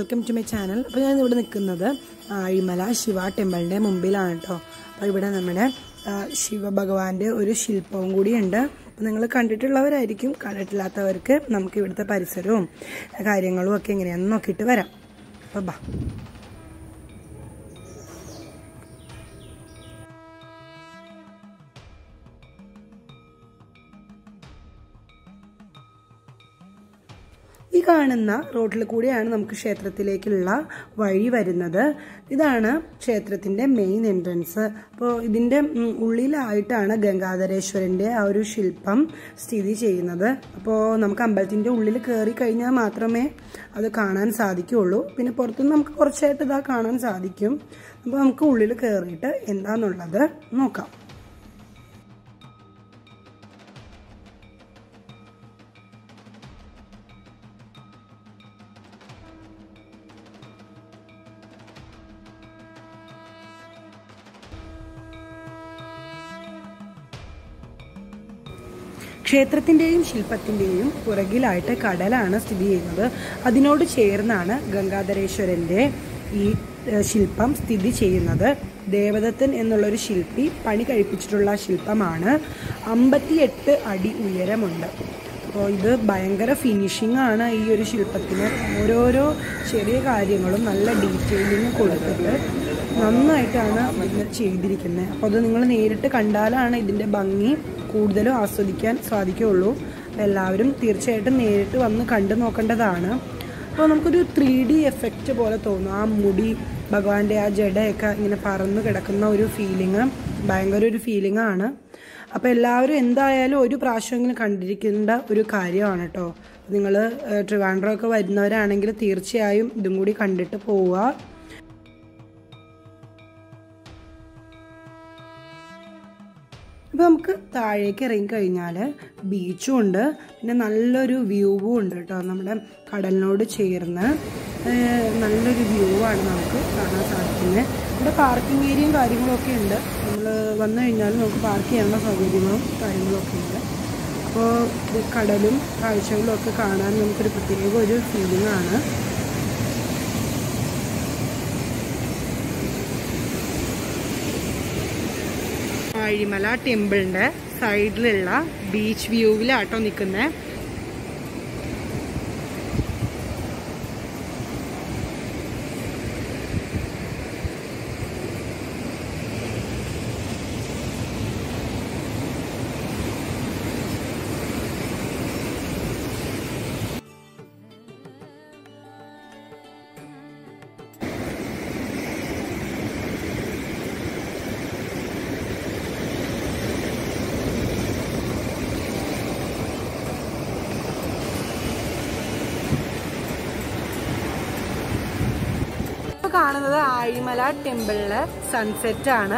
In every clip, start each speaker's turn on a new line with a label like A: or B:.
A: welcome to my channel അപ്പോൾ ഞാൻ ഇവിടെ നിൽക്കുന്നത് ആഴിമല ശിവ ടെമ്പിളിൻ്റെ മുമ്പിലാണ് കേട്ടോ അപ്പോൾ ഇവിടെ നമ്മുടെ ആ, ശിവഭഗവാന്റെ ഒരു ശില്പവും കൂടിയുണ്ട് അപ്പോൾ നിങ്ങൾ കണ്ടിട്ടുള്ളവരായിരിക്കും കണ്ടിട്ടില്ലാത്തവർക്ക് നമുക്ക് ഇവിടുത്തെ പരിസരവും കാര്യങ്ങളും ഒക്കെ എങ്ങനെയാണെന്ന് നോക്കിയിട്ട് വരാം അപ്പോൾ ബാ ഈ കാണുന്ന റോഡിൽ കൂടിയാണ് നമുക്ക് ക്ഷേത്രത്തിലേക്കുള്ള വഴി വരുന്നത് ഇതാണ് ക്ഷേത്രത്തിന്റെ മെയിൻ എൻട്രൻസ് അപ്പോൾ ഇതിന്റെ ഉം, ഉള്ളിലായിട്ടാണ് ഗംഗാധരേശ്വരന്റെ ആ ഒരു ശില്പം സ്ഥിതി ചെയ്യുന്നത് അപ്പോൾ നമുക്ക് അമ്പലത്തിന്റെ ഉള്ളിൽ കയറി കഴിഞ്ഞാൽ മാത്രമേ അത് കാണാൻ സാധിക്കുകയുള്ളൂ പിന്നെ പുറത്തുനിന്ന് നമുക്ക് കുറച്ചായിട്ട് ഇതാ കാണാൻ സാധിക്കും അപ്പോൾ നമുക്ക് ഉള്ളിൽ കയറിയിട്ട് എന്താന്നുള്ളത് നോക്കാം ക്ഷേത്രത്തിന്റെയും ശില്പത്തിന്റെയും പുറകിലായിട്ട് കടലാണ് സ്ഥിതി ചെയ്യുന്നത് അതിനോട് ചേർന്നാണ് ഗംഗാധരേശ്വരന്റെ ഈ ഏഹ്, ശില്പം സ്ഥിതി ചെയ്യുന്നത് ദേവദത്തൻ എന്നുള്ളൊരു ശില്പി പണി കഴിപ്പിച്ചിട്ടുള്ള ശില്പമാണ് അമ്പത്തിയെട്ട് അടി ഉയരമുണ്ട് അപ്പോൾ ഇത് ഭയങ്കര ഫിനിഷിംഗ് ആണ് ഈ ഒരു ശില്പത്തിന് ഓരോരോ ചെറിയ കാര്യങ്ങളും നല്ല ഡീറ്റെയിലിംഗ് കൊടുത്തിട്ട് നന്നായിട്ടാണ് ഇത് ചെയ്തിരിക്കുന്നത് അപ്പോൾ അത് നിങ്ങൾ നേരിട്ട് കണ്ടാലാണ് ഇതിൻ്റെ ഭംഗി കൂടുതലും ആസ്വദിക്കാൻ സാധിക്കുകയുള്ളൂ അപ്പോൾ എല്ലാവരും തീർച്ചയായിട്ടും നേരിട്ട് വന്ന് കണ്ടു നോക്കേണ്ടതാണ് അപ്പോൾ നമുക്കൊരു ത്രീ ഡി എഫക്റ്റ് പോലെ തോന്നും ആ മുടി ഭഗവാന്റെ ആ ജടയൊക്കെ ഇങ്ങനെ പറന്ന് കിടക്കുന്ന ഒരു ഫീലിംഗ് ഭയങ്കര ഒരു ഫീലിംഗ് ആണ് അപ്പോൾ എല്ലാവരും എന്തായാലും ഒരു പ്രാവശ്യമെങ്കിലും കണ്ടിരിക്കേണ്ട ഒരു കാര്യമാണ് കേട്ടോ നിങ്ങൾ ട്രിവാൻഡ്രമൊക്കെ വരുന്നവരാണെങ്കിൽ തീർച്ചയായും ഇതും കൂടി കണ്ടിട്ട് പോവുക അപ്പോൾ നമുക്ക് താഴേക്ക് ഇറങ്ങി കഴിഞ്ഞാൽ ബീച്ചും ഉണ്ട് പിന്നെ നല്ലൊരു വ്യൂവും ഉണ്ട് കേട്ടോ നമ്മുടെ കടലിനോട് ചേർന്ന് ഏഹ് നല്ലൊരു വ്യൂ ആണ് നമുക്ക് കാണാൻ സാധിക്കുന്നത് ഇവിടെ പാർക്കിംഗ് ഏരിയയും കാര്യങ്ങളും ഒക്കെ ഉണ്ട് നമ്മൾ വന്നു കഴിഞ്ഞാൽ നമുക്ക് പാർക്ക് ചെയ്യാനുള്ള സൗകര്യങ്ങളും കാര്യങ്ങളും ഒക്കെ ഉണ്ട് അപ്പോൾ ഇത് കടലും കാഴ്ചകളും ഒക്കെ കാണാൻ നമുക്കൊരു പ്രത്യേക ഒരു ഫീലിംഗ് ആണ് ആഴിമല ടെമ്പിളിന്റെ സൈഡിലുള്ള ബീച്ച് വ്യൂവിലാട്ടോ നിൽക്കുന്നത് ഇപ്പൊ കാണുന്നത് ആഴിമല ടെമ്പിളിലെ സൺസെറ്റ് ആണ്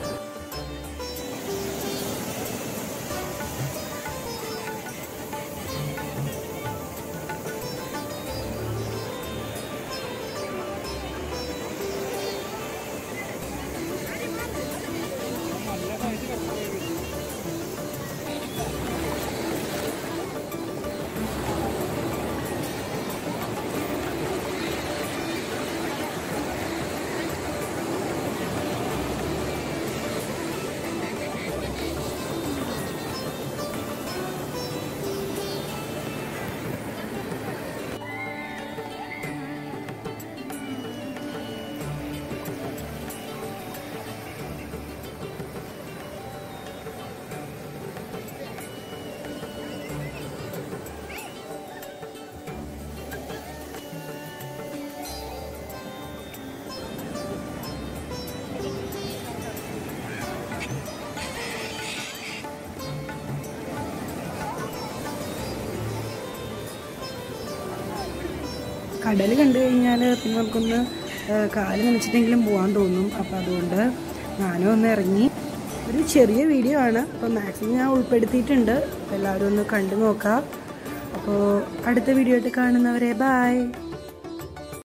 A: കടൽ കണ്ടു കഴിഞ്ഞാൽ പിന്നെ നമുക്കൊന്ന് ഏഹ്, കാല് നനച്ചിട്ടെങ്കിലും പോകാൻ തോന്നും അപ്പം അതുകൊണ്ട് ഞാനും ഒന്ന് ഇറങ്ങി ഒരു ചെറിയ വീഡിയോ ആണ് അപ്പോൾ മാക്സിമം ഞാൻ ഉൾപ്പെടുത്തിയിട്ടുണ്ട് അപ്പോൾ എല്ലാവരും ഒന്ന് കണ്ടു നോക്കാം അപ്പോൾ അടുത്ത വീഡിയോ ആയിട്ട് കാണുന്നവരെ ബായ്